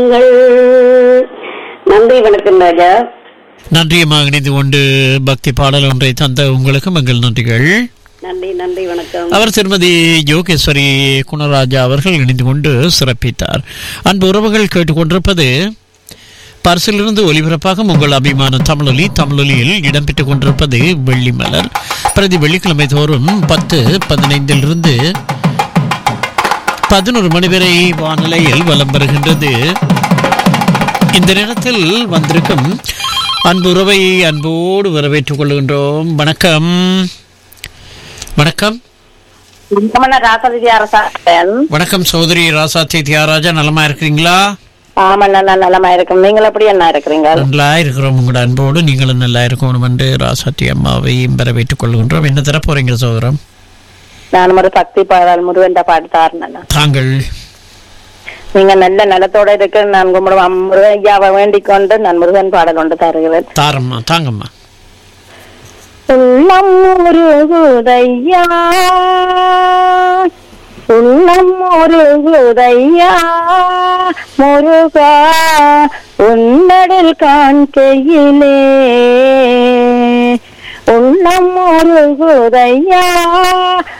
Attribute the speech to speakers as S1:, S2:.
S1: உங்கள் நன்றி வணக்கம் ராஜா
S2: நன்றியமாக இணைந்து கொண்டு பக்தி பாடல் ஒன்றை தந்த உங்களுக்கும் எங்கள் நன்றிகள்
S1: நன்றி நன்றி வணக்கம்
S2: அவர் திருமதி யோகேஸ்வரி குணராஜா அவர்கள் இணைந்து கொண்டு சிறப்பித்தார் அன்பு உறவுகள் கேட்டுக்கொண்டிருப்பது பரிசிலிருந்து ஒலிபரப்பாக உங்கள் அபிமான தமிழொலி தமிழொலியில் இடம்பெற்றுக் கொண்டிருப்பது வெள்ளி மலர் பிரதி வெள்ளிக்கிழமை தோறும் பத்து பதினைந்திலிருந்து பதினோரு மணி வரை வானிலையில் வலம் வருகின்றது இந்த நேரத்தில் வந்திருக்கும் அன்பு உறவை அன்போடு வரவேற்றுக் கொள்கின்றோம் வணக்கம் வணக்கம்
S1: ராசதி அரசாட்டன்
S2: வணக்கம் சௌதரி ராசாத்தி தியாகராஜா நலமா இருக்கிறீங்களா
S1: ஆமா நல்லா நலமா இருக்கும் நீங்கள் எப்படி என்ன இருக்கிறீங்க
S2: நல்லா இருக்கிறோம் உங்களோட அன்போடு நீங்களும் நல்லா இருக்கணும் என்று ராசாத்தி அம்மாவையும் வரவேற்றுக் கொள்கின்றோம் என்ன தர போறீங்க சோதரம்
S1: நான் ஒரு பக்தி பாடல் முருகன் பாட்டு தாருனேன்
S2: தாங்கள்
S1: நீங்க நல்ல நலத்தோட இருக்கு நான் கும்பிடுவோம் முருகன் ஐயாவை வேண்டிக் கொண்டு நான் முருகன் பாடல் கொண்டு தருகிறேன்
S2: தாரம்மா தாங்கம்மா
S1: உள்ளம் முருகுதையா உள்ளம் முருகுதையா முருகா உன்னடில் காண்கையிலே உள்ளம் முருகுதையா